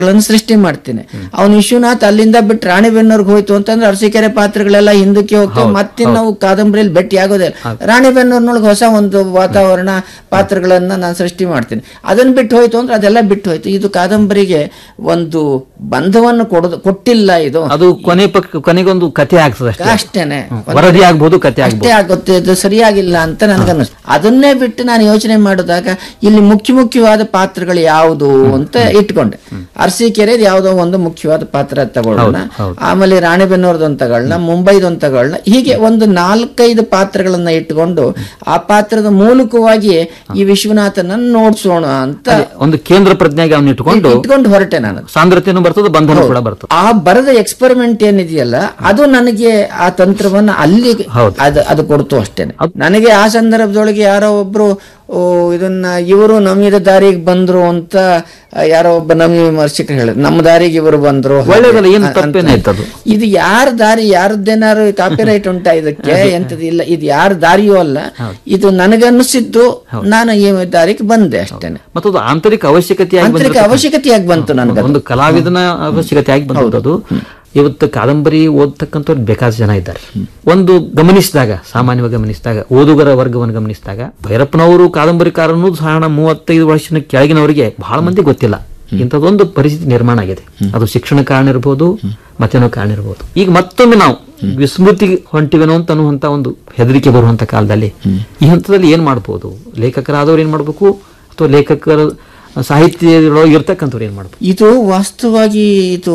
ಗಳನ್ನು ಸೃಷ್ಟಿ ಮಾಡ್ತೀನಿ ಅವನು ವಿಶ್ವನಾಥ್ ಅಲ್ಲಿಂದ ಬಿಟ್ಟು ರಾಣಿಬೆನ್ನೂರ್ಗೆ ಹೋಯ್ತು ಅಂತಂದ್ರೆ ಅರಸೀಕೆರೆ ಪಾತ್ರಗಳೆಲ್ಲ ಹಿಂದಕ್ಕೆ ಹೋಗ್ತವೆ ಮತ್ತೆ ನಾವು ಕಾದಂಬರಿಯಲ್ಲಿ ಭೇಟಿ ಆಗೋದೇ ಇಲ್ಲ. ರಾಣಿಬೆನ್ನೂರ್ನೊಳಗೆ ಹೊಸ ಒಂದು ವಾತಾವರಣ ಪಾತ್ರಗಳನ್ನ ನಾನು ಸೃಷ್ಟಿ ಮಾಡ್ತೀನಿ ಅದನ್ನ ಬಿಟ್ಟು ಹೋಯ್ತು ಅಂದ್ರೆ ಅದೆಲ್ಲ ಬಿಟ್ಟು ಹೋಯ್ತು ಇದು ಕಾದಂಬರಿಗೆ ಒಂದು ಬಂಧವನ್ನು ಕೊಡೋದು ಕೊಟ್ಟಿಲ್ಲ ಇದು ಅದು ಕೊನೆ ಪಕ್ಕ ಕೊನೆಗೊಂದು ಕಥೆ ಆಗ್ತದೆ ಅಷ್ಟೇ ಅಷ್ಟೇನೆ ವರದಿ ಆಗ್ಬೋದು ಕಥೆ ಆಗ್ಬೋದು ಅಷ್ಟೇ ಆಗುತ್ತೆ ಇದು ಸರಿಯಾಗಿಲ್ಲ ಅಂತ ನನಗನ್ನಿಸ್ತು ಅದನ್ನೇ ಬಿಟ್ಟು ನಾನು ಯೋಚನೆ ಮಾಡಿದಾಗ ಇಲ್ಲಿ ಮುಖ್ಯ ಮುಖ್ಯವಾದ ಪಾತ್ರಗಳು ಯಾವುದು ಅಂತ ಇಟ್ಕೊಂಡೆ ಅರಸೀಕೆರೆ ಯಾವುದೋ ಒಂದು ಮುಖ್ಯವಾದ ಪಾತ್ರ ತಗೊಳ್ಳೋಣ ಆಮೇಲೆ ರಾಣಿಬೆನ್ನೂರ್ದೊಂದು ತಗೊಳ್ಳೋಣ ಮುಂಬೈದೊಂದು ತಗೊಳ್ಳೋಣ ಹೀಗೆ ಒಂದು ನಾಲ್ಕೈದು ಪಾತ್ರಗಳನ್ನ ಇಟ್ಕೊಂಡು ಆ ಪಾತ್ರದ ಮೂಲಕವಾಗಿ ಈ ವಿಶ್ವನಾಥನ ನೋಡ್ಸೋಣ ಅಂತ ಒಂದು ಕೇಂದ್ರ ಪ್ರಜ್ಞೆಗೆ ಅವನ್ನ ಇಟ್ಕೊಂಡು ಇಟ್ಕೊಂಡು ಹೊರಟೆ ನಾನು ಸಾಂದ್ರತೆನೂ ಬರ್ತದೆ ಬಂಧನ ಕೂಡ ಬರ್ತದೆ ಆ ಬರದ ಎಕ್ಸ್ಪೆರಿಮೆಂಟ್ ಏನಿದೆಯಲ್ಲ ಅದು ನನಗೆ ಆ ತಂತ್ರವನ್ನ ಅಲ್ಲಿ ಅದು ಅದು ಕೊಡ್ತು ಅಷ್ಟೇನೆ ನನಗೆ ಆ ಸಂದರ್ಭದೊಳಗೆ ಯಾರೋ ಒಬ್ರು ಓ, ಇದನ್ನ ಇವರು ನಮ್ಮಿದ ದಾರಿಗೆ ಬಂದ್ರು ಅಂತ ಆ, ಯಾರೋ ಒಬ್ಬ ನಮ್ಯ ವಿಮರ್ಶಕರು ಹೇಳಿದ್ರು ನಮ್ಮ ದಾರಿಗೆ ಇವರು ಬಂದ್ರು ಹಾಗೆ ಒಳ್ಳೇದಲ್ಲ ಏನು ಅಂತ. ತಪ್ಪೇನಾಯ್ತದು ಇದು ಯಾರ ದಾರಿ ಯಾರದ್ದೇನಾರು ಕಾಪಿರೈಟ್ ಉಂಟಾ ಇದಕ್ಕೆ ಎಂತದ್ದು ಇಲ್ಲ ಇದು ಯಾರ ದಾರಿಯೂ ಅಲ್ಲ ಇದು ನನಗನ್ನಿಸಿದ್ದು ನಾನು ಈ ದಾರಿಗೆ ಬಂದೆ ಅಷ್ಟೇನೆ ಮತ್ತದು ಆಂತರಿಕ ಅವಶ್ಯಕತೆಯಾಗಿ ಆಂತರಿಕ ಬಂದಿರತಕ್ಕಂಥ- ಅವಶ್ಯಕತೆಯಾಗಿ ಬಂತು ನನಗೆ ಒಂದು ಕಲಾವಿದನ ಅವಶ್ಯಕತೆಯಾಗಿ ಬಂದದ್ದು ಇವತ್ತು ಕಾದಂಬರಿ ಓದ್ತಕ್ಕಂಥವ್ರು ಬೇಕಾದ ಜನ ಇದ್ದಾರೆ ಒಂದು ಗಮನಿಸಿದಾಗ ಸಾಮಾನ್ಯವಾಗಿ ಗಮನಿಸಿದಾಗ ಓದುಗರ ವರ್ಗವನ್ನು ಗಮನಿಸಿದಾಗ ಭೈರಪ್ಪನವರು ಕಾದಂಬರಿಕಾರ ಅನ್ನೋದು ಸಾಧಾರಣ ಮೂವತ್ತೈದು ವರ್ಷದ ಕೆಳಗಿನವರಿಗೆ ಬಹಳ ಮಂದಿ ಗೊತ್ತಿಲ್ಲ ಇಂಥದ್ದೊಂದು ಪರಿಸ್ಥಿತಿ ನಿರ್ಮಾಣ ಆಗಿದೆ ಅದು ಶಿಕ್ಷಣ ಕಾರಣ ಇರಬಹುದು ಮತ್ತೇನೋ ಕಾರಣ ಇರಬಹುದು ಈಗ ಮತ್ತೊಮ್ಮೆ ನಾವು ವಿಸ್ಮೃತಿ ಹೊಂಟಿವೆನೋ ಅಂತ ಅನ್ನುವಂತ ಒಂದು ಹೆದರಿಕೆ ಬರುವಂತ ಕಾಲದಲ್ಲಿ ಈ ಹಂತದಲ್ಲಿ ಏನ್ ಮಾಡ್ಬೋದು ಲೇಖಕರಾದವ್ರು ಏನ್ ಮಾಡ್ಬೇಕು ಅಥವಾ ಲೇಖಕರ ಸಾಹಿತ್ಯದೊಳಗೆ ಇರ್ತಕ್ಕಂಥವ್ರು ಏನ್ ಮಾಡ್ಬೇಕು ಇದು ವಾಸ್ತವವಾಗಿ ಇದು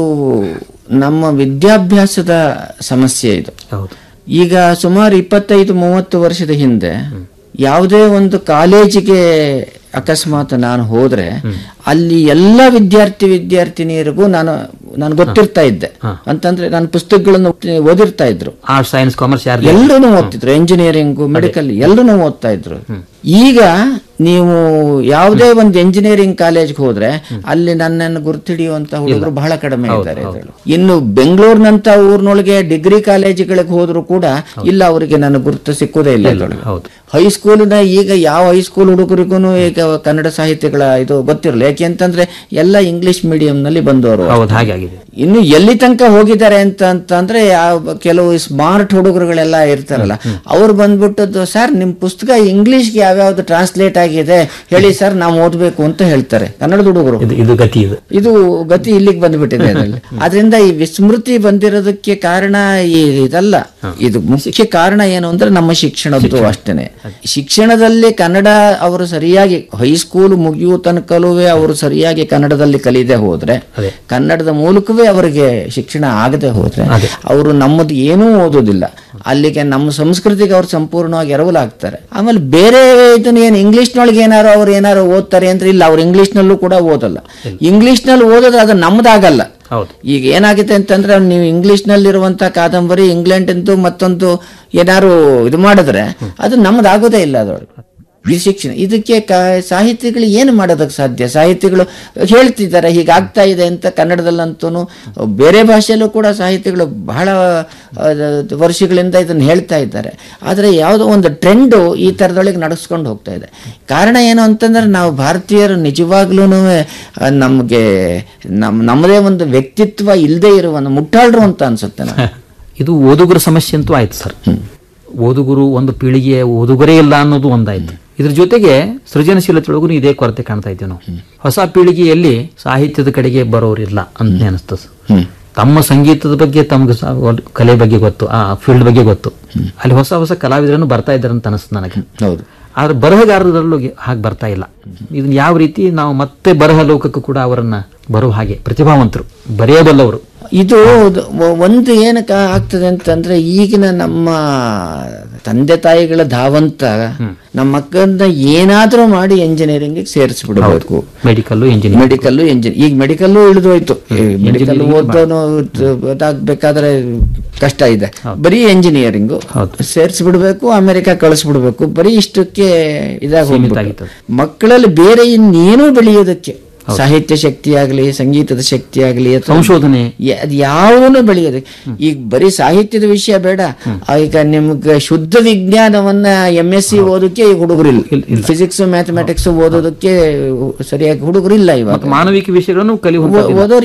ನಮ್ಮ ವಿದ್ಯಾಭ್ಯಾಸದ ಸಮಸ್ಯೆ ಇದು ಹೌದು ಈಗ ಸುಮಾರು ಇಪ್ಪತ್ತೈದು ಮೂವತ್ತು ವರ್ಷದ ಹಿಂದೆ ಯಾವುದೇ ಒಂದು ಕಾಲೇಜಿಗೆ ಅಕಸ್ಮಾತ್ ನಾನು ಹೋದ್ರೆ ಅಲ್ಲಿ ಎಲ್ಲ ವಿದ್ಯಾರ್ಥಿ ವಿದ್ಯಾರ್ಥಿನಿಯರಿಗೂ ನಾನು ನಾನು ಗೊತ್ತಿರ್ತಾ ಇದ್ದೆ ಅಂತಂದ್ರೆ ನಾನು ಪುಸ್ತಕಗಳನ್ನು ಓದಿರ್ತಾ ಇದ್ರು ಆರ್ಟ್ಸ್ ಸೈನ್ಸ್ ಕಾಮರ್ಸ್ ಯಾರು ಎಲ್ಲರೂ ಓದ್ತಿದ್ರು ಎಂಜಿನಿಯರಿಂಗ್ ಮೆಡಿಕಲ್ ಎಲ್ಲರೂ ಓದ್ತಾ ಇದ್ರು ಈಗ ನೀವು ಯಾವುದೇ ಒಂದು ಎಂಜಿನಿಯರಿಂಗ್ ಕಾಲೇಜ್ಗೆ ಹೋದ್ರೆ ಅಲ್ಲಿ ನನ್ನನ್ನು ಗುರುತಿಡಿಯುವಂತ ಹುಡುಗರು ಬಹಳ ಕಡಿಮೆ ಇದ್ದಾರೆ ಇದ್ರಲ್ಲಿ. ಇನ್ನು ಬೆಂಗಳೂರಿನಂತ ಊರಿನೊಳಗೆ ಡಿಗ್ರಿ ಕಾಲೇಜುಗಳಿಗೆ ಹೋದ್ರು ಕೂಡ ಇಲ್ಲ ಅವರಿಗೆ ನನ್ನ ಗುರುತು ಸಿಕ್ಕುವುದೇ ಇಲ್ಲ ಇದ್ರೊಳಗೆ ಹೌದು ಹೈಸ್ಕೂಲಿನ ಈಗ ಯಾವ ಹೈಸ್ಕೂಲ್ ಹುಡುಗರಿಗೂ ಈಗ ಕನ್ನಡ ಸಾಹಿತ್ಯಗಳ ಇದು ಗೊತ್ತಿರಲ್ಲ ಯಾಕೆ ಅಂತಂದ್ರೆ ಎಲ್ಲ ಇಂಗ್ಲಿಷ್ ಮೀಡಿಯಂ ನಲ್ಲಿ ಬಂದವರು ಹೌದು ಹಾಗೆ ಆಗಿದೆ ಇನ್ನು ಎಲ್ಲಿ ತನಕ ಹೋಗಿದ್ದಾರೆ ಅಂತ ಅಂತಂದ್ರೆ ಯಾವ ಕೆಲವು ಸ್ಮಾರ್ಟ್ ಹುಡುಗರುಗಳೆಲ್ಲ ಇರ್ತಾರಲ್ಲ ಅವ್ರು ಬಂದ್ಬಿಟ್ಟದ್ದು ಸರ್ ನಿಮ್ ಪುಸ್ತಕ ಇಂಗ್ಲಿಷ್ಗೆ ಯಾವ್ಯಾವ್ದು ಟ್ರಾನ್ಸ್ಲೇಟ್ ಆಗಿದೆ ಹೇಳಿ ಸರ್ ನಾವು ಓದ್ಬೇಕು ಅಂತ ಹೇಳ್ತಾರೆ ಕನ್ನಡದ ಹುಡುಗರು ಇದು ಇದು ಗತಿ ಇದು ಇದು ಗತಿ ಇಲ್ಲಿಗೆ ಬಂದ್ಬಿಟ್ಟಿದೆ ಅದರಲ್ಲಿ ಅದರಿಂದ ಈ ವಿಸ್ಮೃತಿ ಬಂದಿರೋದಕ್ಕೆ ಕಾರಣ ಈ ಇದಲ್ಲ ಇದು ಮುಖ್ಯ ಕಾರಣ ಏನು ಅಂದ್ರೆ ನಮ್ಮ ಶಿಕ್ಷಣದ್ದು ಅಷ್ಟೇನೆ ಶಿಕ್ಷಣದಲ್ಲಿ ಕನ್ನಡ ಅವರು ಸರಿಯಾಗಿ ಹೈಸ್ಕೂಲ್ ಮುಗಿಯುವ ತನಕಲೂ ಅವರು ಸರಿಯಾಗಿ ಕನ್ನಡದಲ್ಲಿ ಕಲಿಯದೆ ಹೋದ್ರೆ ಕನ್ನಡದ ಮೂಲಕವೇ ಅವರಿಗೆ ಶಿಕ್ಷಣ ಆಗದೆ ಹೋದ್ರೆ ಅವರು ನಮ್ಮದು ಏನೂ ಓದೋದಿಲ್ಲ ಅಲ್ಲಿಗೆ ನಮ್ಮ ಸಂಸ್ಕೃತಿಗೆ ಅವ್ರು ಸಂಪೂರ್ಣವಾಗಿ ಎರವಲಾಗ್ತಾರೆ ಆಮೇಲೆ ಬೇರೆ ಇದನ್ನ ಏನು ಇಂಗ್ಲಿಷ್ನೊಳಗೆ ಏನಾರು ಅವ್ರು ಏನಾರು ಓದ್ತಾರೆ ಅಂದ್ರೆ ಇಲ್ಲ ಅವ್ರು ಇಂಗ್ಲಿಷ್ನಲ್ಲೂ ಕೂಡ ಓದಲ್ಲ ಇಂಗ್ಲಿಷ್ನಲ್ಲಿ ಓದೋದ್ರೆ ಅದು ನಮ್ದಾಗಲ್ಲ ಹೌದು ಈಗ ಏನಾಗಿದೆ ಅಂತಂದ್ರೆ ನೀವು ಇಂಗ್ಲಿಷ್ನಲ್ಲಿರುವಂತ ಕಾದಂಬರಿ ಇಂಗ್ಲೆಂಡ್ ಎಂದು ಮತ್ತೊಂದು ಏನಾರು ಇದು ಮಾಡಿದ್ರೆ ಅದು ನಮ್ದಾಗೋದೇ ಇಲ್ಲ ಅದರೊಳಗೆ ಈ ಶಿಕ್ಷಣ ಇದಕ್ಕೆ ಕಾ- ಸಾಹಿತಿಗಳು ಏನು ಮಾಡೋದಕ್ಕೆ ಸಾಧ್ಯ ಸಾಹಿತಿಗಳು ಹೇಳ್ತಿದ್ದಾರೆ ಹೀಗಾಗ್ತಾ ಇದೆ ಅಂತ ಕನ್ನಡದಲ್ಲಂತೂ ಬೇರೆ ಭಾಷೆಯಲ್ಲೂ ಕೂಡ ಸಾಹಿತಿಗಳು ಬಹಳ ಆ, ವರ್ಷಗಳಿಂದ ಇದನ್ನು ಹೇಳ್ತಾ ಇದ್ದಾರೆ ಆದರೆ ಯಾವುದೋ ಒಂದು ಟ್ರೆಂಡು ಈ ಥರದೊಳಗೆ ನಡೆಸ್ಕೊಂಡು ಹೋಗ್ತಾ ಇದೆ ಕಾರಣ ಏನು ಅಂತಂದ್ರೆ ನಾವು ಭಾರತೀಯರು ನಿಜವಾಗ್ಲೂ ನಮಗೆ ನಮ್ಮ ನಮ್ಮದೇ ಒಂದು ವ್ಯಕ್ತಿತ್ವ ಇಲ್ಲದೆ ಇರುವ ಒಂದು ಮುಟ್ಟಾಳ್ರು ಅಂತ ಅನ್ಸುತ್ತೆ ನನಗೆ. ಇದು ಓದುಗರ ಸಮಸ್ಯೆ ಅಂತೂ ಆಯ್ತು ಸರ್ ಓದುಗರು ಒಂದು ಪೀಳಿಗೆಯ ಓದುಗರೇ ಇಲ್ಲ ಅನ್ನೋದು ಒಂದಾಯ್ತು ಇದ್ರ ಜೊತೆಗೆ ಸೃಜನಶೀಲತೆಯೊಳಗೂ ಇದೇ ಕೊರತೆ ಕಾಣ್ತಾ ಇದ್ದೀವಿ ನಾವು ಹೊಸ ಪೀಳಿಗೆಯಲ್ಲಿ ಸಾಹಿತ್ಯದ ಕಡೆಗೆ ಬರೋರಿಲ್ಲ ಅಂತ ಅನಿಸ್ತದೆ ತಮ್ಮ ಸಂಗೀತದ ಬಗ್ಗೆ ತಮ್ಗೆ ಸ- ಒಂದು ಕಲೆ ಬಗ್ಗೆ ಗೊತ್ತು ಆ ಫೀಲ್ಡ್ ಬಗ್ಗೆ ಗೊತ್ತು ಅಲ್ಲಿ ಹೊಸ ಹೊಸ ಕಲಾವಿದರನ್ನು ಬರ್ತಾ ಇದ್ದಾರೆ ಅಂತ ಅನಿಸ್ತು ನನಗೆ ಹೌದು ಆದ್ರೆ ಬರಹಗಾರರಲ್ಲೂ ಹಾಗೆ ಬರ್ತಾ ಇಲ್ಲ ಇದನ್ನ ಯಾವ ರೀತಿ ನಾವು ಮತ್ತೆ ಬರಹ ಲೋಕಕ್ಕೂ ಕೂಡ ಅವರನ್ನ ಬರುವ ಹಾಗೆ ಪ್ರತಿಭಾವಂತರು ಬರೆಯಬಲ್ಲವರು ಇದು ಒ- ಒಂದು ಏನಕ್ಕೆ ಆಗ್ತದೆ ಅಂತಂದ್ರೆ ಈಗಿನ ನಮ್ಮ ತಂದೆ ತಾಯಿಗಳ ಧಾವಂತ ನಮ್ಮ ಮಕ್ಕಳನ್ನ ಏನಾದ್ರೂ ಮಾಡಿ ಎಂಜಿನಿಯರಿಂಗ್ ಸೇರಿಸ್ಬಿಡ್ಬೇಕು ಮೆಡಿಕಲ್ಲು ಇಂಜಿನಿಯರ್ ಮೆಡಿಕಲ್ ಇಂಜಿನ್ ಈಗ ಮೆಡಿಕಲ್ ಇಳಿದು ಹೋಯ್ತು ಮೆಡಿಕಲ್ ಓದೋನು ಅದಾಗಬೇಕಾದ್ರೆ ಕಷ್ಟ ಇದೆ ಬರೀ ಎಂಜಿನಿಯರಿಂಗ್ ಸೇರಿಸ್ಬಿಡ್ಬೇಕು ಅಮೆರಿಕ ಕಳಿಸ್ಬಿಡ್ಬೇಕು ಬರೀ ಇಷ್ಟಕ್ಕೆ ಇದಾಗ ಹೋಗ್ಬಿಟ್ಟು ಮಕ್ಕಳಲ್ಲಿ ಬೇರೆ ಇನ್ನೇನೂ ಬೆಳೆಯೋದಕ್ಕೆ ಸಾಹಿತ್ಯ ಶಕ್ತಿ ಆಗಲಿ ಸಂಗೀತದ ಶಕ್ತಿ ಆಗಲಿ ಅಥವಾ ಸಂಶೋಧನೆ ಯ- ಅದ್ ಯಾವುದನ್ನು ಬೆಳೆಯೋದು ಈಗ ಬರೀ ಸಾಹಿತ್ಯದ ವಿಷಯ ಬೇಡ ಆ, ಈಗ ನಿಮ್ಗೆ ಶುದ್ಧ ವಿಜ್ಞಾನವನ್ನ ಎಂ ಎಸ್ ಸಿ ಓದೋಕೆ ಈಗ ಹುಡುಗರಿಲ್ಲ ಫಿಸಿಕ್ಸ್ ಮ್ಯಾಥಮೆಟಿಕ್ಸ್ ಓದೋದಕ್ಕೆ ಸರಿಯಾಗಿ ಹುಡುಗರಿಲ್ಲ ಇವಾಗ ಮಾನವಿಕ ವಿಷಯಗಳನ್ನು ಕಲಿಯುವಂತ ಓದೋರು